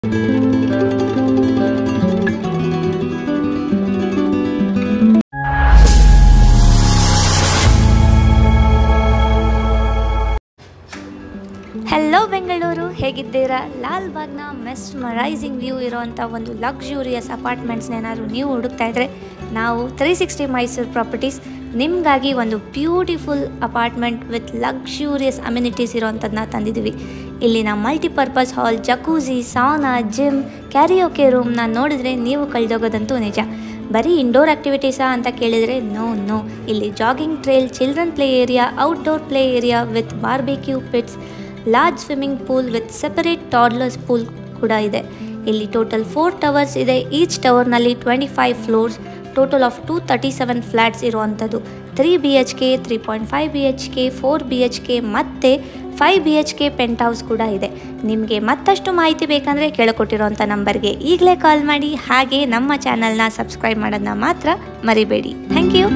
hello Bengaluru ಹೇಗಿದ್ದೀರಾ Lal ಬಾಗ್ನ mesmerising view ಇರೋವಂಥ ಒಂದು ಲಕ್ಸುರಿಯಸ್ ಅಪಾರ್ಟ್ಮೆಂಟ್ಸ್ನ ಏನಾದ್ರು ನೀವು ಹುಡುಕ್ತಾ ಇದ್ದರೆ ನಾವು ತ್ರೀ ಸಿಕ್ಸ್ಟಿ ಮೈಸೂರು ಪ್ರಾಪರ್ಟೀಸ್ ನಿಮಗಾಗಿ ಒಂದು beautiful apartment with luxurious amenities ಇರೋವಂಥದ್ದನ್ನ ತಂದಿದ್ದೀವಿ ಇಲ್ಲಿನ multipurpose hall jacuzzi sauna gym karaoke ರೂಮ್ನ ನೋಡಿದ್ರೆ ನೀವು ಕಳೆದೋಗೋದಂತೂ ನಿಜ ಬರೀ ಇಂಡೋರ್ ಆ್ಯಕ್ಟಿವಿಟೀಸಾ ಅಂತ ಕೇಳಿದರೆ ನೋ ನೋ ಇಲ್ಲಿ jogging trail children play area outdoor play area with barbecue pits large swimming pool with separate toddlers pool ಕೂಡ ಇದೆ ಇಲ್ಲಿ ಟೋಟಲ್ ಫೋರ್ ಟವರ್ಸ್ ಇದೆ ಈಚ್ ಟವರ್ನಲ್ಲಿ twenty five floors total of two thirty seven flats ಇರುವಂಥದ್ದು three B H K three point five B H K four B H K ಮತ್ತು five B H K penthouse ಕೂಡ ಇದೆ ನಿಮಗೆ ಮತ್ತಷ್ಟು ಮಾಹಿತಿ ಬೇಕಂದರೆ ಕೆಳಕೊಟ್ಟಿರೋಂಥ ನಂಬರ್ಗೆ ಈಗಲೇ ಕಾಲ್ ಮಾಡಿ ಹಾಗೆ ನಮ್ಮ ಚಾನಲ್ನ ಸಬ್ಸ್ಕ್ರೈಬ್ ಮಾಡೋದನ್ನ ಮಾತ್ರ ಮರಿಬೇಡಿ ಥ್ಯಾಂಕ್ ಯು